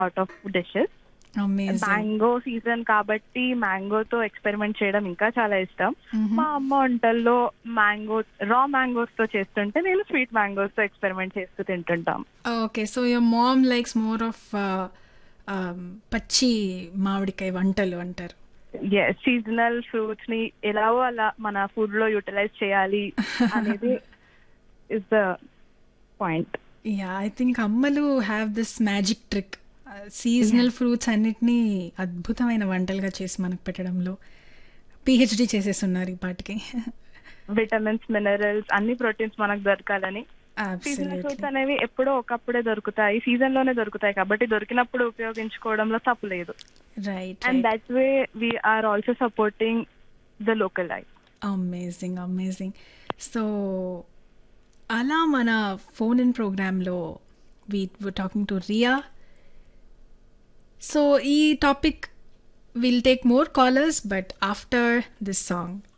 out of dishes amazing mango season కాబట్టి మ్యాంగోతో experiment చేయడం ఇంకా చాలా ఇష్టం మా అమ్మ వంటల్లో మ్యాంగో రా మ్యాంగోస్ తో చేస్తుంటే నేను స్వీట్ మ్యాంగోస్ తో ఎక్స్పెరిమెంట్ చేస్తూ తింటుంటాం okay so your mom likes more of పచ్చి మామిడికాయ వంటలు అంటారు సీజనల్ ఫ్రూట్స్ ని ఎలాగో అలా మన ఫుడ్ లో యూటిలైజ్ చేయాలి అనేది is the point ya I think అమ్మలు have this magic trick seasonal fruits అన్నిటినీ అద్భుతమైన వంటలుగా చేసి మనకు పెట్టడంలో పిహెచ్డి చేసేస్తున్నారు ఈ పాటికి విటమిన్స్ మినరల్స్ అన్ని ప్రోటీన్స్ మనకు దొరకాలని సీజనల్ ఫ్రూట్స్ అనేవి ఎప్పుడో ఒకప్పుడే దొరుకుతాయి సీజన్ లోనే దొరుకుతాయి కాబట్టి దొరికినప్పుడు ఉపయోగించుకోవడంలో తప్పు లేదు right and that way we are also supporting the local life amazing amazing so అలా మన ఫోన్ ఇన్ ప్రోగ్రాంలో we talking to Riya so ఈ topic will take more callers but after this song